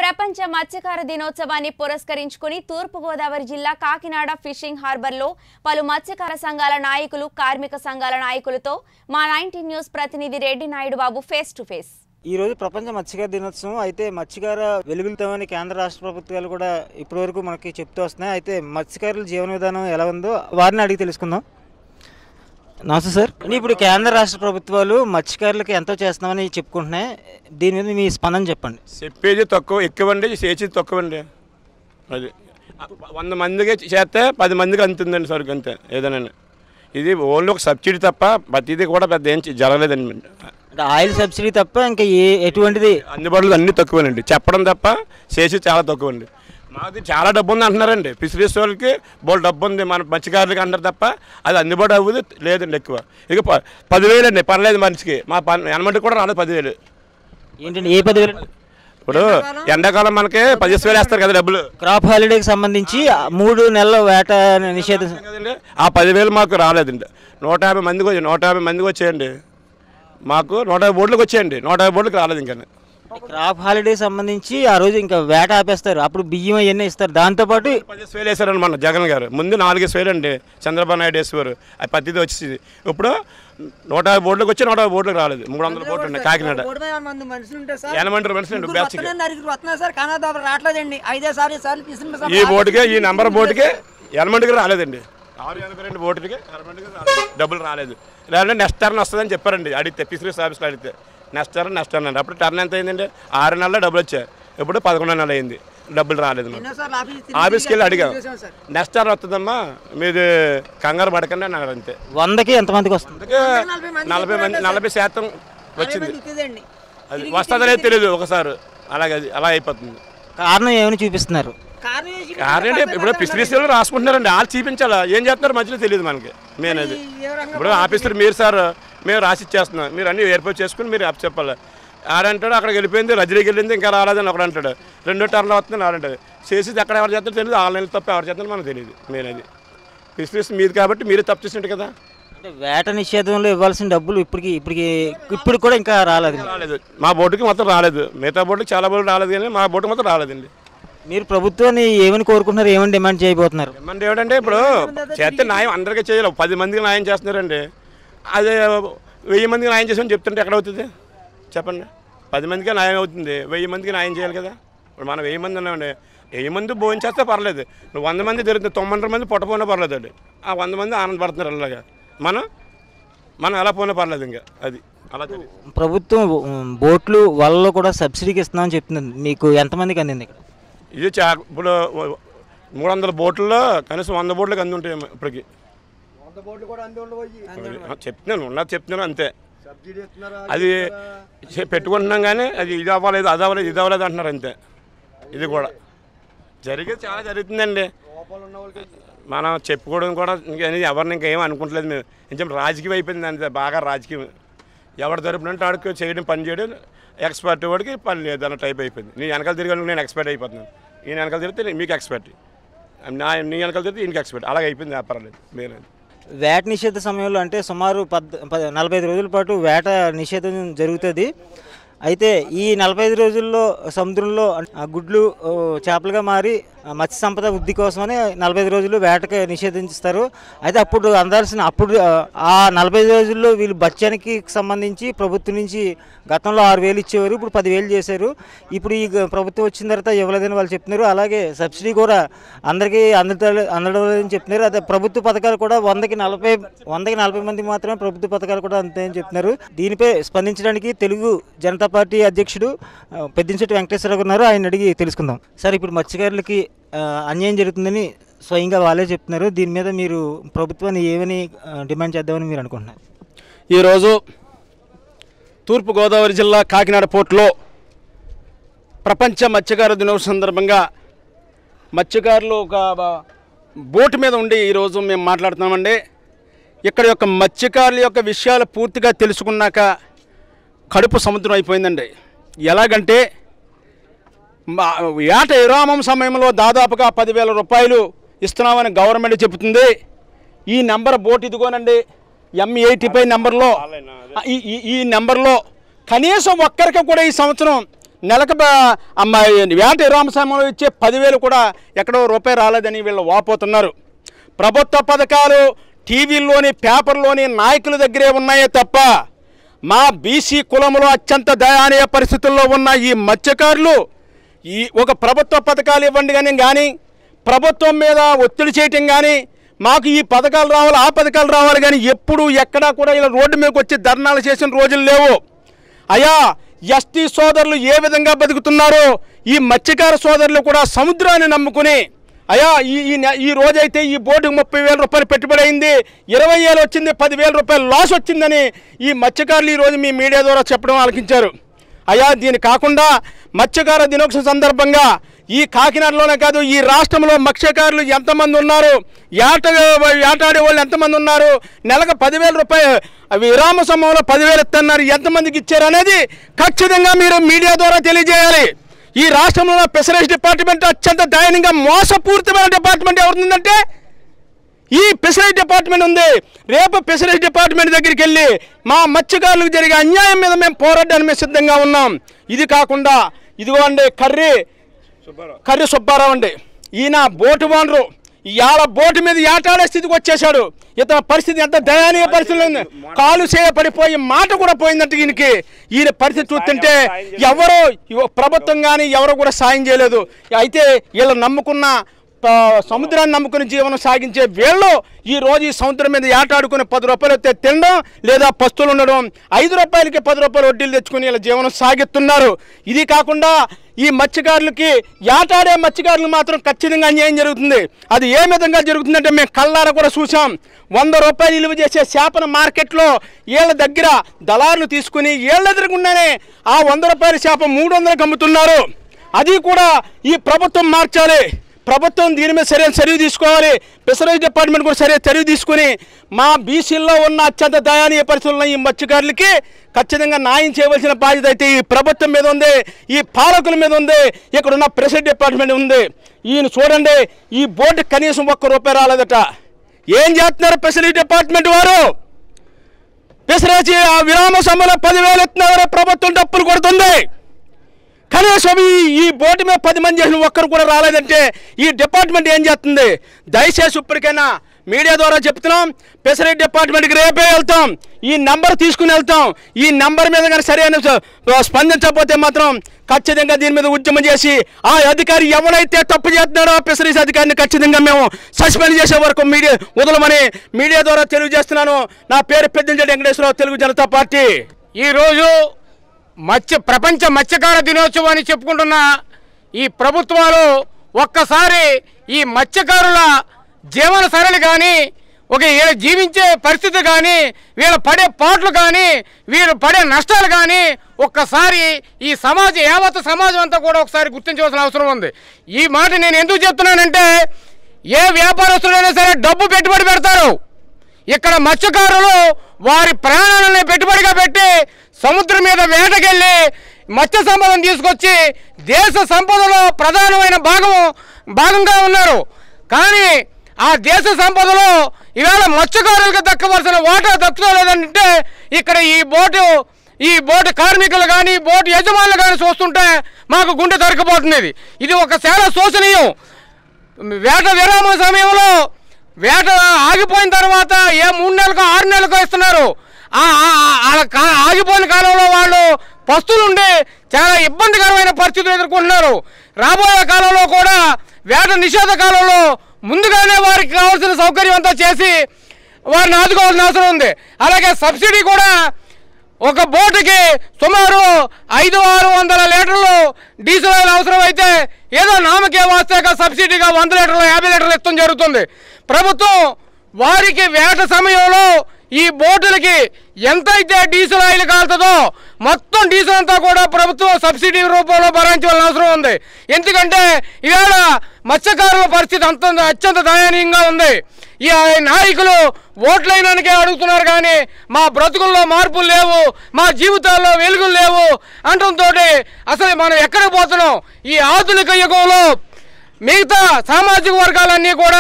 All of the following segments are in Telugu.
ప్రపంచ మత్స్యకార దినోత్సవాన్ని పురస్కరించుకుని తూర్పుగోదావరి జిల్లా కాకినాడ ఫిషింగ్ హార్బర్లో పలు మత్స్యకార సంఘాల నాయకులు కార్మిక సంఘాల నాయకులతో మా నైన్టీన్ న్యూస్ ప్రతినిధి Reddy Naidu Babu face to face ఈ రోజు ప్రపంచ మత్స్యకార దినోత్సవం అయితే మత్స్యకార వెలుగులతోని కేంద్ర రాష్ట్ర ప్రభుత్వాలు కూడా ఇప్పటివరకు మనకి చెప్తూ వస్తున్నాయి అయితే మత్స్యకారుల జీవన విధానం ఎలా ఉందో వారిని అడిగి తెలుసుకుందాం నమస్తే సార్ ఇప్పుడు కేంద్ర రాష్ట్ర ప్రభుత్వాలు మత్స్యకారులకు ఎంతో చేస్తున్నామని చెప్పుకుంటున్నాయి దీని మీద మీ స్పందన చెప్పండి చెప్పేది తక్కువ ఎక్కువండి చేసేది తక్కువండి అది వంద మందికి చేస్తే పది మందికి అందుతుందండి సరుకు అంతే ఏదైనా ఇది ఓన్లీ ఒక సబ్సిడీ తప్ప ప్రతిదీ కూడా పెద్ద ఏం చే- జరగలేదండి అంటే ఆయిల్ సబ్సిడీ తప్ప ఇంకా ఏ ఎటువంటిది అందుబాటులో అన్నీ తక్కువేనండి చెప్పడం తప్ప చేసి చాలా తక్కువండి మాది చాలా డబ్బు ఉంది అంటున్నారండి ఫిషరీస్ వాళ్ళకి బోల్ డబ్బు ఉంది మన మత్స్యకారులకి అంటారు తప్ప అది అందుబాటు అవ్వదు లేదండి ఎక్కువ ఇక ప- పదివేలు అండి పర్లేదు మనిషికి మా పని ఎనమంటికి కూడా రాలేదు పదివేలు ఏంటంటే ఏ పదివేలు ఇప్పుడు ఎండాకాలం మనకి పదిహేను వేలు వేస్తారు కదా డబ్బులు క్రాప్ హాలిడేకి సంబంధించి ఆ మూడు నెలల వేట నిషేధం కదండి ఆ పదివేలు మాకు రాలేదండి నూట యాభై మందికి వచ్చి నూట యాభై మందికి వచ్చేయండి మాకు నూట యాభై బోట్లకు వచ్చేయండి నూట యాభై బోట్లకు రాలేదు ఇంకా క్రాప్ హాలిడే సంబంధించి ఆ రోజు ఇంకా వేట ఆపేస్తారు అప్పుడు బియ్యం అవన్నీ ఇస్తారు దాంతోపాటు పదిహేను వేలు వేసారండి మన జగన్ గారు ముందు నాలుగేసి వేలు అండి చంద్రబాబు నాయుడు వేసేవారు అది పత్తిది వచ్చేది ఇప్పుడు నూట యాభై బోట్లకు వచ్చి నూట యాభై బోట్లకు రాలేదు మూడు వందల బోట్లు ఉన్నాయి కాకినాడ మూడు వేల మంది మనుషులు ఉంటే సార్ ఎనమంటారు మనుషులు ముగ్గురు బ్యాచ్కి వస్తున్నారు, నలుగురు వస్తున్నారు సార్ కానీ అది రావట్లేదండి ఐదే సార్లు సార్లు తీసుకుంటే సార్ ఈ బోటుకే ఈ నెంబర్ బోటుకే ఎనమంటికి రాలేదండి ఆరు ఎనభై రెండు బోటుకి ఎనమంటికి రాలేదు డబ్బులు రాలేదు లేదంటే నెక్స్ట్ టర్న్ వస్తుందని చెప్పారండి అడిగితే ఫిషరీస్ ఆఫీస్లో అడిగితే నెక్స్ట్ టర్న్ నెక్స్ట్ టర్న్ అండి అప్పుడు టర్న్ ఎంత అయిందండి ఆరు నెలల్లో డబ్బులు వచ్చాయి ఇప్పుడు పదకొండు నెలలు అయింది డబ్బులు రాలేదు మాకు ఎన్నోసార్లు ఆఫీస్ తిరిగి ఆఫీస్కి వెళ్ళి అడిగాం చూసాం సార్ నెక్స్ట్ టర్న్ వస్తుందమ్మా మీది కంగారు పడకండి అన్నారు అంతే వందకి ఎంతమందికి వస్తుంది అందుకే నలభై మంది నలభై మంది నలభై శాతం వచ్చింది మంది ఇచ్చేదండి అది వస్తుందనే తెలియదు ఒకసారి అలాగే అది అలా అయిపోతుంది కారణం ఏమని చూపిస్తున్నారు కారణం ఏంటి? కారణం ఏంటి ఇప్పుడు ఫిషరీస్ వాళ్ళు రాసుకుంటున్నారండి వాళ్ళు చూపించాలా ఏం చేస్తున్నారు మధ్యలో తెలియదు మనకి మెయిన్ అది ఏ రంగం ఇప్పుడు ఆఫీసర్ మీరు సార్ మేము రాసి ఇచ్చేస్తున్నాం మీరు అన్ని ఏర్పాటు చేసుకుని మీరు అప్ చెప్పాలి ఆడంటాడు అక్కడికి వెళ్ళిపోయింది రజరీకి వెళ్ళింది ఇంకా రాలేదని ఒకడు అంటాడు రెండో టర్న్లో వస్తుంది ఆడంటాడు చేసేది ఎక్కడ ఎవరు చేస్తారో తెలియదు ఆన్లైన్ తప్ప ఎవరు చేస్తారో మనకు తెలియదు మెయిన్ అది ఫిషరీస్ మీది కాబట్టి మీరే తప్పు చేసినట్టు కదా అంటే వేట నిషేధంలో ఇవ్వాల్సిన డబ్బులు ఇప్పటికి ఇప్పటికి ఇప్పుడు కూడా ఇంకా రాలేదు రాలేదు మా బోటుకి మొత్తం రాలేదు మిగతా బోటుకి చాలా బోర్డు రాలేదు కానీ మా బోటుకి మొత్తం రాలేదండి మీరు ప్రభుత్వాన్ని ఏమని కోరుకుంటున్నారు ఏమని డిమాండ్ చేయబోతున్నారు ఏమంటే ఏమిటంటే ఇప్పుడు చేస్తే న్యాయం అందరికీ చేయాలి పది మందికి న్యాయం చేస్తున్నారండి అదే వెయ్యి మందికి న్యాయం చేసామని చెప్తుంటే ఎక్కడ అవుతుంది చెప్పండి పది మందికి న్యాయం అవుతుంది వెయ్యి మందికి న్యాయం చేయాలి కదా ఇప్పుడు మనం వెయ్యి మంది ఉన్నామండి వెయ్యి మంది భోజనం చేస్తే పర్లేదు నువ్వు వంద మంది జరుగుతుంది తొమ్మిది మంది పొట్టపోయినా పర్లేదు అండి ఆ వంద మంది ఆనందపడుతున్నారు అలాగా మనం మనం ఎలా పోయినా పర్లేదు ఇంకా అది అలా తెలియదు. ప్రభుత్వం ఉమ్, బోట్లు వలలో కూడా సబ్సిడీకి ఇస్తున్నామని చెప్తుంది మీకు ఎంతమందికి అందింది ఇక్కడ ఇది చా ఇప్పుడు మూడు వందల బోట్లలో కనీసం వంద బోట్లకు అంది ఉంటాయి ఇప్పటికి చెప్తున్నాను ఉన్నది చెప్తున్నాను అంతే అది చె- పెట్టుకుంటున్నాం కానీ అది ఇది అవ్వలేదు అది అవ్వలేదు ఇది అవ్వలేదు అంటున్నారు అంతే ఇది కూడా జరిగేది చాలా జరుగుతుందండి మనం చెప్పుకోవడం కూడా ఇంకా అనేది ఎవరిని ఇంకా ఏం అనుకుంటలేదు మేము కొంచెం రాజకీయం అయిపోయింది అంతే బాగా రాజకీయం ఎవరు తరపునంటే ఆడికి చేయడం పని చేయడం ఎక్స్పర్ట్ వాడికి పని లేదు అన్న టైప్ అయిపోయింది నీ వెనకాల తిరిగి నేను ఎక్స్పర్ట్ అయిపోతున్నాను ఈయన వెనకాల తిరిగితే నీ- మీకు ఎక్స్పర్ట్ నా నీ వెనకాల తిరిగితే ఈయనకి ఎక్స్పర్ట్ అలాగ అయిపోయింది వ్యాపారం లేదు వేరే వేట నిషేధ సమయంలో అంటే సుమారు పద్ ప- నలభై ఐదు రోజుల పాటు వేట నిషేధం జరుగుతుంది అయితే ఈ నలభై ఐదు రోజుల్లో సముద్రంలో ఆ గుడ్లు ఓ, చేపలుగా మారి ఆ మత్స్య సంపద వృద్ధి కోసమని నలభై ఐదు రోజులు వేటకి నిషేధిస్తారు అయితే అప్పుడు అందాల్సిన అప్పుడు ఆ, ఆ నలభై ఐదు రోజుల్లో వీళ్ళు బత్యానికి సంబంధించి ప్రభుత్వం నుంచి గతంలో ఆరు వేలు ఇచ్చేవారు ఇప్పుడు పదివేలు చేశారు ఇప్పుడు ఈ గ- ప్రభుత్వం వచ్చిన తర్వాత ఇవ్వలేదని వాళ్ళు చెప్తున్నారు అలాగే సబ్సిడీ కూడా అందరికీ అందట అందడం లేదని చెప్తున్నారు అదే ప్రభుత్వ పథకాలు కూడా వందకి నలభై వందకి నలభై మంది మాత్రమే ప్రభుత్వ పథకాలు కూడా అంతే అని చెప్తున్నారు దీనిపై స్పందించడానికి తెలుగు జనతా పార్టీ అధ్యక్షుడు ఆ, పెద్దింశెట్టి వెంకటేశ్వరరావు ఉన్నారు ఆయన అడిగి తెలుసుకుందాం సార్ ఇప్పుడు మత్స్యకారులకి ఆ, అన్యాయం జరుగుతుందని స్వయంగా వాళ్ళే చెప్తున్నారు దీని మీద మీరు ప్రభుత్వాన్ని ఏమని ఆ, డిమాండ్ చేద్దామని మీరు అనుకుంటున్నారు ఈరోజు తూర్పుగోదావరి జిల్లా కాకినాడ పోర్టులో ప్రపంచ మత్స్యకార దినోత్సవం సందర్భంగా మత్స్యకారులు ఒక బ- బోటు మీద ఉండి ఈరోజు మేము మాట్లాడుతున్నామండి ఇక్కడ యొక్క మత్స్యకారుల యొక్క విషయాలు పూర్తిగా తెలుసుకున్నాక కడుపు సముద్రం అయిపోయిందండి ఎలాగంటే మా- ఏట విరామం సమయంలో దాదాపుగా పదివేల రూపాయలు ఇస్తున్నామని గవర్నమెంట్ చెబుతుంది ఈ నెంబర్ బోట్ ఇదిగోనండి ఎం ఎయిటీ ఫైవ్ నెంబర్లో ఈ ఈ- ఈ నెంబర్లో కనీసం ఒక్కరికి కూడా ఈ సంవత్సరం నెలకు బ- అమ్మాయి వేట రామస్వామిలో ఇచ్చే పదివేలు కూడా ఎక్కడో రూపాయి రాలేదని వీళ్ళు వాపోతున్నారు ప్రభుత్వ పథకాలు టీవీల్లోని పేపర్లోని నాయకుల దగ్గరే ఉన్నాయే తప్ప మా బీసీ కులంలో అత్యంత దయానీయ పరిస్థితుల్లో ఉన్న ఈ మత్స్యకారులు ఈ ఒక ప్రభుత్వ పథకాలు ఇవ్వండి కానీ కానీ ప్రభుత్వం మీద ఒత్తిడి చేయటం కానీ మాకు ఈ పథకాలు రావాలి ఆ పథకాలు రావాలి కానీ ఎప్పుడు ఎక్కడా కూడా ఇలా రోడ్డు మీదకి వచ్చి ధర్నాలు చేసిన రోజులు లేవు అయ్యా ఎస్టీ సోదరులు ఏ విధంగా బతుకుతున్నారో ఈ మత్స్యకార సోదరులు కూడా సముద్రాన్ని నమ్ముకుని అయ్యా ఈ ఈ నె- ఈ రోజైతే ఈ బోటుకు ముప్పై వేల రూపాయలు పెట్టుబడి అయింది ఇరవై వేలు వచ్చింది పదివేల రూపాయలు లాస్ వచ్చిందని ఈ మత్స్యకారులు ఈరోజు మీ మీడియా ద్వారా చెప్పడం ఆలకించారు అయ్యా దీని కాకుండా మత్స్యకార దినోత్సవం సందర్భంగా ఈ కాకినాడలోనే కాదు ఈ రాష్ట్రంలో మత్స్యకారులు ఎంతమంది ఉన్నారు ఏట వేటాడే వాళ్ళు ఎంతమంది ఉన్నారు నెలకు పదివేల రూపాయలు విరామ సమయంలో పదివేలు ఇస్తున్నారు ఎంతమందికి ఇచ్చారు అనేది ఖచ్చితంగా మీరు మీడియా ద్వారా తెలియజేయాలి ఈ రాష్ట్రంలో ఫిషరీస్ డిపార్ట్మెంట్ అత్యంత దయనీయంగా మోసపూరితమైన డిపార్ట్మెంట్ ఎవరుందంటే ఈ ఫిషరీస్ డిపార్ట్మెంట్ ఉంది రేపు ఫిషరీస్ డిపార్ట్మెంట్ దగ్గరికి వెళ్ళి మా మత్స్యకారులకు జరిగే అన్యాయం మీద మేము పోరాడడానికి మేము సిద్ధంగా ఉన్నాం ఇది కాకుండా ఇదిగో అండి కర్రీ కర్రీ సుబ్బారావు అండి ఈయన బోటు ఓనరు ఇవాళ బోటు మీద ఏటాడే స్థితికి వచ్చేసాడు ఇతని పరిస్థితి ఎంత దయనీయ పరిస్థితిలో ఉంది కాలు చేయ పడిపోయి మాట కూడా పోయిందంటే ఈయనకి ఈయన పరిస్థితి చూస్తుంటే ఎవరో ఇవ- ప్రభుత్వం కానీ ఎవరు కూడా సాయం చేయలేదు అయితే వీళ్ళు నమ్ముకున్న ప- సముద్రాన్ని నమ్ముకుని జీవనం సాగించే వీళ్ళు ఈ రోజు ఈ సముద్రం మీద ఏటాడుకుని పది రూపాయలు వస్తే తినడం లేదా పస్తులు ఉండడం ఐదు రూపాయలకి పది రూపాయలు వడ్డీలు తెచ్చుకుని ఇలా జీవనం సాగిస్తున్నారు ఇది కాకుండా ఈ మత్స్యకారులకి ఏటాడే మత్స్యకారులు మాత్రం ఖచ్చితంగా అన్యాయం జరుగుతుంది అది ఏ విధంగా జరుగుతుందంటే మేము కళ్ళారా కూడా చూసాం వంద రూపాయలు విలువ చేసే చేపల మార్కెట్లో వీళ్ళ దగ్గర దళారులు తీసుకుని వీళ్ళ ఎదురుకుండానే ఆ వంద రూపాయల చేప మూడు వందలకు అమ్ముతున్నారు అది కూడా ఈ ప్రభుత్వం మార్చాలి ప్రభుత్వం దీని మీద సరైన చర్య తీసుకోవాలి ఫిషరీస్ డిపార్ట్మెంట్ కూడా సరైన చర్య తీసుకుని మా బీసీల్లో ఉన్న అత్యంత దయానీయ పరిస్థితుల్లో ఈ మత్స్యకారులకి ఖచ్చితంగా న్యాయం చేయవలసిన బాధ్యత అయితే ఈ ప్రభుత్వం మీద ఉంది ఈ పాలకుల మీద ఉంది ఇక్కడ ఉన్న ప్రెసిడెంట్ డిపార్ట్మెంట్ ఉంది ఈయన చూడండి ఈ బోర్డు కనీసం ఒక్క రూపాయి రాలేదట ఏం చేస్తున్నారు ఫెసిలిటీ డిపార్ట్మెంట్ వారు పిసరాచి ఆ విరామ సమయంలో పదివేలు ఎత్తున్నారు ప్రభుత్వం డప్పులు కొడుతుంది కనీసం ఈ ఈ బోటు మీద పది మంది చేసిన ఒక్కరు కూడా రాలేదంటే ఈ డిపార్ట్మెంట్ ఏం చేస్తుంది దయచేసి ఇప్పటికైనా మీడియా ద్వారా చెప్తున్నాం ఫెసిలిటీ డిపార్ట్మెంట్కి రేపే వెళ్తాం ఈ నంబర్ తీసుకుని వెళ్తాం ఈ నంబర్ మీద కానీ సరైన స- స్పందించకపోతే మాత్రం ఖచ్చితంగా దీని మీద ఉద్యమం చేసి ఆ అధికారి ఎవరైతే తప్పు చేస్తున్నాడో ఆ ఫిషరీస్ అధికారిని ఖచ్చితంగా మేము సస్పెండ్ చేసే వరకు మీడియా వదలమని మీడియా ద్వారా తెలియజేస్తున్నాను నా పేరు పెద్దంచెడి వెంకటేశ్వరరావు తెలుగు జనతా పార్టీ ఈరోజు మత్స్య ప్రపంచ మత్స్యకార దినోత్సవం అని చెప్పుకుంటున్న ఈ ప్రభుత్వాలు ఒక్కసారి ఈ మత్స్యకారుల జీవన సరళి కానీ ఒక వీళ్ళ జీవించే పరిస్థితి కానీ వీళ్ళ పడే పాటలు కానీ వీళ్ళు పడే నష్టాలు కానీ ఒక్కసారి ఈ సమాజం యావత్ సమాజం అంతా కూడా ఒకసారి గుర్తించవలసిన అవసరం ఉంది ఈ మాట నేను ఎందుకు చెప్తున్నానంటే ఏ వ్యాపారస్తుడైనా సరే డబ్బు పెట్టుబడి పెడతారు ఇక్కడ మత్స్యకారులు వారి ప్రాణాలని పెట్టుబడిగా పెట్టి సముద్రం మీద వేటకెళ్ళి మత్స్య సంపదను తీసుకొచ్చి దేశ సంపదలో ప్రధానమైన భాగం భాగంగా ఉన్నారు కానీ ఆ దేశ సంపదలో ఇవాళ మత్స్యకారులకు దక్కవలసిన వాటా దక్కుతలేదంటే ఇక్కడ ఈ బోటు ఈ బోటు కార్మికులు కానీ బోటు యజమానులు కానీ చూస్తుంటే మాకు గుండె తరకపోతుంది ఇది. ఇది ఒక చాలా శోచనీయం వేట విరామ సమయంలో వేట ఆగిపోయిన తర్వాత ఏ మూడు నెలలకు ఆరు నెలలకు ఇస్తున్నారు ఆ- ఆ- ఆ- ఆ కా- ఆగిపోయిన కాలంలో వాళ్ళు పస్తులుండి చాలా ఇబ్బందికరమైన పరిస్థితులు ఎదుర్కొంటున్నారు రాబోయే కాలంలో కూడా వేట నిషేధ కాలంలో ముందుగానే వారికి కావాల్సిన సౌకర్యం అంతా చేసి వారిని ఆదుకోవాల్సిన అవసరం ఉంది అలాగే సబ్సిడీ కూడా ఒక బోటుకి సుమారు ఐదు ఆరు వందల లీటర్లు డీజిల్ ఆయిల్ అవసరమైతే ఏదో నామకే వాస్తేగా సబ్సిడీగా వంద లీటర్లు యాభై లీటర్లు ఇస్తాం జరుగుతుంది ప్రభుత్వం వారికి వేట సమయంలో ఈ బోటులకి ఎంతైతే డీజిల్ ఆయిల్ కాలుతుందో మొత్తం డీజిల్ అంతా కూడా ప్రభుత్వం సబ్సిడీ రూపంలో భరించాల్సిన అవసరం ఉంది ఎందుకంటే ఇవాళ మత్స్యకారుల పరిస్థితి అంత అత్యంత దయనీయంగా ఉంది ఈ నాయకులు ఓట్లైనానికే అడుగుతున్నారు కానీ మా బ్రతుకుల్లో మార్పులు లేవు మా జీవితాల్లో వెలుగులు లేవు అంటంతో అసలు మనం ఎక్కడికి పోతున్నాం ఈ ఆధునిక యుగంలో మిగతా సామాజిక వర్గాలన్నీ కూడా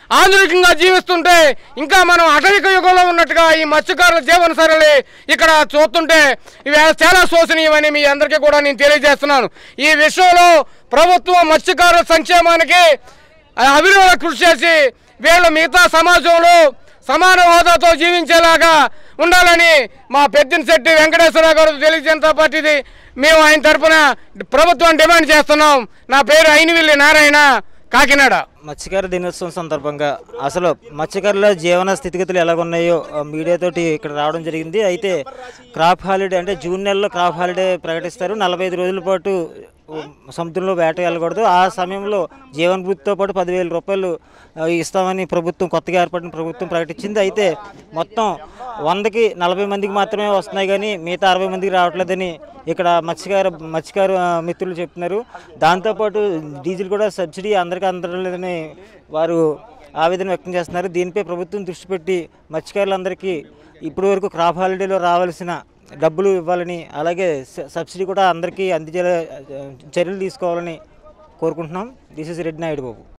ఆధునికంగా జీవిస్తుంటే ఇంకా మనం అటవిక యుగంలో ఉన్నట్టుగా ఈ మత్స్యకారుల జీవన సరళి ఇక్కడ చూస్తుంటే ఇవి చాలా శోచనీయమని మీ అందరికీ కూడా నేను తెలియజేస్తున్నాను ఈ విషయంలో ప్రభుత్వం మత్స్యకారుల సంక్షేమానికి అవిరోధ కృషి చేసి వీళ్ళు మిగతా సమాజంలో సమాన హోదాతో జీవించేలాగా ఉండాలని మా పెద్దిన శెట్టి వెంకటేశ్వరరావు గారు తెలుగు జనతా పార్టీది మేము ఆయన తరపున ప్రభుత్వం డిమాండ్ చేస్తున్నాం నా పేరు అయినవిల్లి నారాయణ కాకినాడ మత్స్యకార దినోత్సవం సందర్భంగా అసలు మత్స్యకారుల జీవన స్థితిగతులు ఎలాగున్నాయో ఆ, మీడియాతోటి ఇక్కడ రావడం జరిగింది అయితే క్రాప్ హాలిడే అంటే జూన్ నెలలో క్రాప్ హాలిడే ప్రకటిస్తారు నలభై ఐదు రోజుల పాటు ఉ, సముద్రంలో వేట వెళ్ళకూడదు ఆ సమయంలో జీవన వృత్తితో పాటు పదివేల రూపాయలు ఆ, ఇస్తామని ప్రభుత్వం కొత్తగా ఏర్పడిన ప్రభుత్వం ప్రకటించింది అయితే మొత్తం వందకి నలభై మందికి మాత్రమే వస్తున్నాయి కానీ మిగతా అరవై మందికి రావట్లేదని ఇక్కడ మత్స్యకార మత్స్యకారు ఆ, మిత్రులు చెప్తున్నారు దాంతోపాటు డీజిల్ కూడా సబ్సిడీ అందరికీ అందడం లేదని వారు ఆవేదన వ్యక్తం చేస్తున్నారు దీనిపై ప్రభుత్వం దృష్టి పెట్టి మత్స్యకారులందరికీ ఇప్పటి వరకు క్రాప్ హాలిడేలో రావాల్సిన డబ్బులు ఇవ్వాలని అలాగే స- సబ్సిడీ కూడా అందరికీ అందించేలా ఆ, చర్యలు తీసుకోవాలని కోరుకుంటున్నాం this is Reddy Naidu Babu